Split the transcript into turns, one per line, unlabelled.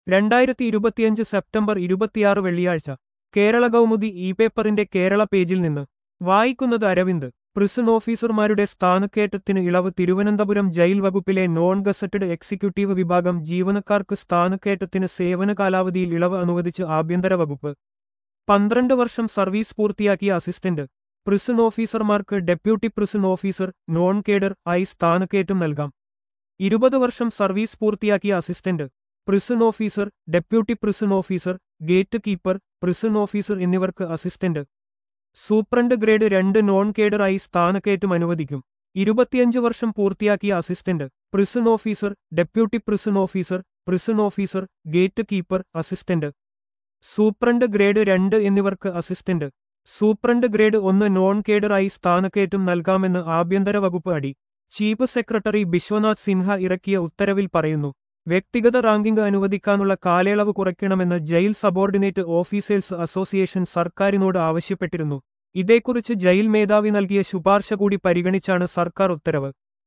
രണ്ടായിരത്തി ഇരുപത്തിയഞ്ച് സെപ്റ്റംബർ ഇരുപത്തിയാറ് വെള്ളിയാഴ്ച കേരള കൗമുദി ഇ പേപ്പറിന്റെ കേരള പേജിൽ നിന്ന് വായിക്കുന്നത് അരവിന്ദ് പ്രിസൺ ഓഫീസർമാരുടെ സ്ഥാനക്കയറ്റത്തിന് ഇളവ് തിരുവനന്തപുരം ജയിൽ വകുപ്പിലെ നോൺ ഗസറ്റഡ് എക്സിക്യൂട്ടീവ് വിഭാഗം ജീവനക്കാർക്ക് സ്ഥാനക്കയറ്റത്തിന് സേവന കാലാവധിയിൽ ഇളവ് അനുവദിച്ച് ആഭ്യന്തര വകുപ്പ് പന്ത്രണ്ട് വർഷം സർവീസ് പൂർത്തിയാക്കിയ അസിസ്റ്റന്റ് പ്രിസൺ ഓഫീസർമാർക്ക് deputy prison officer non cadre ആയി സ്ഥാനക്കയറ്റം നൽകാം ഇരുപത് വർഷം സർവീസ് പൂർത്തിയാക്കിയ assistant prison officer deputy prison officer gatekeeper prison officer എന്നിവർക്ക് അസിസ്റ്റന്റ് സൂപ്രണ്ട് ഗ്രേഡ് രണ്ട് നോൺ കേഡറായി സ്ഥാനക്കയറ്റം അനുവദിക്കും ഇരുപത്തിയഞ്ച് വർഷം പൂർത്തിയാക്കിയ assistant prison officer deputy prison officer prison officer gatekeeper assistant superintendent grade രണ്ട് എന്നിവർക്ക് അസിസ്റ്റന്റ് സൂപ്രണ്ട് ഗ്രേഡ് ഒന്ന് നോൺ കേഡറായി സ്ഥാനക്കയറ്റം നൽകാമെന്ന് ആഭ്യന്തര വകുപ്പ് അടി ചീഫ് സെക്രട്ടറി ബിശ്വനാഥ് സിൻഹ ഇറക്കിയ ഉത്തരവിൽ പറയുന്നു വ്യക്തിഗത റാങ്കിംഗ് അനുവദിക്കാനുള്ള കാലയളവ് കുറയ്ക്കണമെന്ന് ജയിൽ സബോർഡിനേറ്റ് ഓഫീസേഴ്സ് അസോസിയേഷൻ സർക്കാരിനോട് ആവശ്യപ്പെട്ടിരുന്നു ഇതേക്കുറിച്ച് ജയിൽ മേധാവി നൽകിയ ശുപാർശ കൂടി പരിഗണിച്ചാണ് സർക്കാർ ഉത്തരവ്